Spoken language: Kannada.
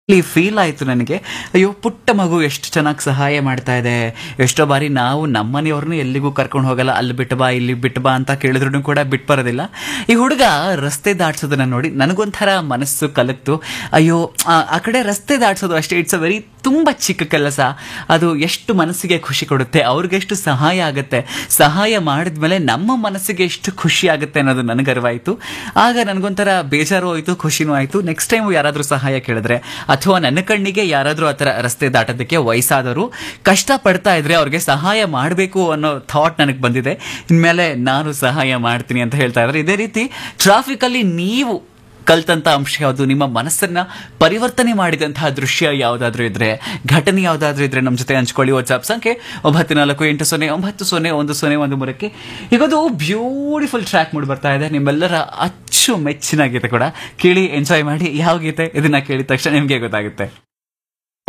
ಇಲ್ಲಿ ಫೀಲ್ ಆಯ್ತು ನನಗೆ ಅಯ್ಯೋ ಪುಟ್ಟ ಮಗು ಎಷ್ಟು ಚೆನ್ನಾಗಿ ಸಹಾಯ ಮಾಡ್ತಾ ಇದೆ ಎಷ್ಟೋ ಬಾರಿ ನಾವು ನಮ್ಮನೆಯವ್ರನ್ನ ಎಲ್ಲಿಗೂ ಕರ್ಕೊಂಡು ಹೋಗಲ್ಲ ಅಲ್ಲಿ ಬಿಟ್ಟು ಬಾ ಇಲ್ಲಿ ಬಿಟ್ಟು ಬಾ ಅಂತ ಕೇಳಿದ್ರು ಕೂಡ ಬಿಟ್ಟು ಬರೋದಿಲ್ಲ ಈ ಹುಡುಗ ರಸ್ತೆ ದಾಟ್ಸೋದನ್ನ ನೋಡಿ ನನಗೊಂಥರ ಮನಸ್ಸು ಕಲಕ್ತು ಅಯ್ಯೋ ಆ ಆ ಕಡೆ ರಸ್ತೆ ದಾಟ್ಸೋದು ಅಷ್ಟೇ ಇಟ್ಸ್ ಅ ವೆರಿ ತುಂಬ ಚಿಕ್ಕ ಕೆಲಸ ಅದು ಎಷ್ಟು ಮನಸ್ಸಿಗೆ ಖುಷಿ ಕೊಡುತ್ತೆ ಅವ್ರಿಗೆ ಎಷ್ಟು ಸಹಾಯ ಆಗುತ್ತೆ ಸಹಾಯ ಮಾಡಿದ್ಮೇಲೆ ನಮ್ಮ ಮನಸ್ಸಿಗೆ ಎಷ್ಟು ಖುಷಿ ಆಗುತ್ತೆ ಅನ್ನೋದು ನನಗೆ ಅರಿವಾಯಿತು ಆಗ ನನಗೊಂಥರ ಬೇಜಾರು ಆಯಿತು ಖುಷಿನೂ ಆಯಿತು ನೆಕ್ಸ್ಟ್ ಟೈಮ್ ಯಾರಾದರೂ ಸಹಾಯ ಕೇಳಿದ್ರೆ ಅಥವಾ ನನ್ನ ಕಣ್ಣಿಗೆ ಯಾರಾದರೂ ಆ ಥರ ರಸ್ತೆ ದಾಟೋದಕ್ಕೆ ವಯಸ್ಸಾದವರು ಕಷ್ಟ ಪಡ್ತಾ ಇದ್ರೆ ಅವ್ರಿಗೆ ಸಹಾಯ ಮಾಡಬೇಕು ಅನ್ನೋ ಥಾಟ್ ನನಗೆ ಬಂದಿದೆ ಇನ್ಮೇಲೆ ನಾನು ಸಹಾಯ ಮಾಡ್ತೀನಿ ಅಂತ ಹೇಳ್ತಾ ಇದ್ದಾರೆ ಇದೇ ರೀತಿ ಟ್ರಾಫಿಕಲ್ಲಿ ನೀವು ಕಲ್ತಂತ ಅಂಶ ಯಾವುದು ನಿಮ್ಮ ಮನಸ್ಸನ್ನ ಪರಿವರ್ತನೆ ಮಾಡಿದಂತಹ ದೃಶ್ಯ ಯಾವುದಾದ್ರೂ ಇದ್ರೆ ಘಟನೆ ಯಾವುದಾದ್ರೂ ಇದ್ರೆ ನಮ್ಮ ಜೊತೆ ಹಂಚ್ಕೊಳ್ಳಿ ವಾಟ್ಸ್ಆಪ್ ಸಂಖ್ಯೆ ಒಂಬತ್ತು ನಾಲ್ಕು ಎಂಟು ಸೊನ್ನೆ ಒಂಬತ್ತು ಸೊನ್ನೆ ಒಂದು ಸೊನ್ನೆ ಒಂದು ಮೂರಕ್ಕೆ ಈಗೊಂದು ಬ್ಯೂಟಿಫುಲ್ ಟ್ರ್ಯಾಕ್ ಮೂಡಿ ಬರ್ತಾ ಇದೆ ನಿಮ್ಮೆಲ್ಲರ ಅಚ್ಚು ಮೆಚ್ಚಿನ ಗೀತೆ ಕೂಡ ಕೇಳಿ ಎಂಜಾಯ್ ಮಾಡಿ ಯಾವ ಗೀತೆ ಇದನ್ನ ಕೇಳಿದ ತಕ್ಷಣ ನಿಮಗೆ ಗೊತ್ತಾಗುತ್ತೆ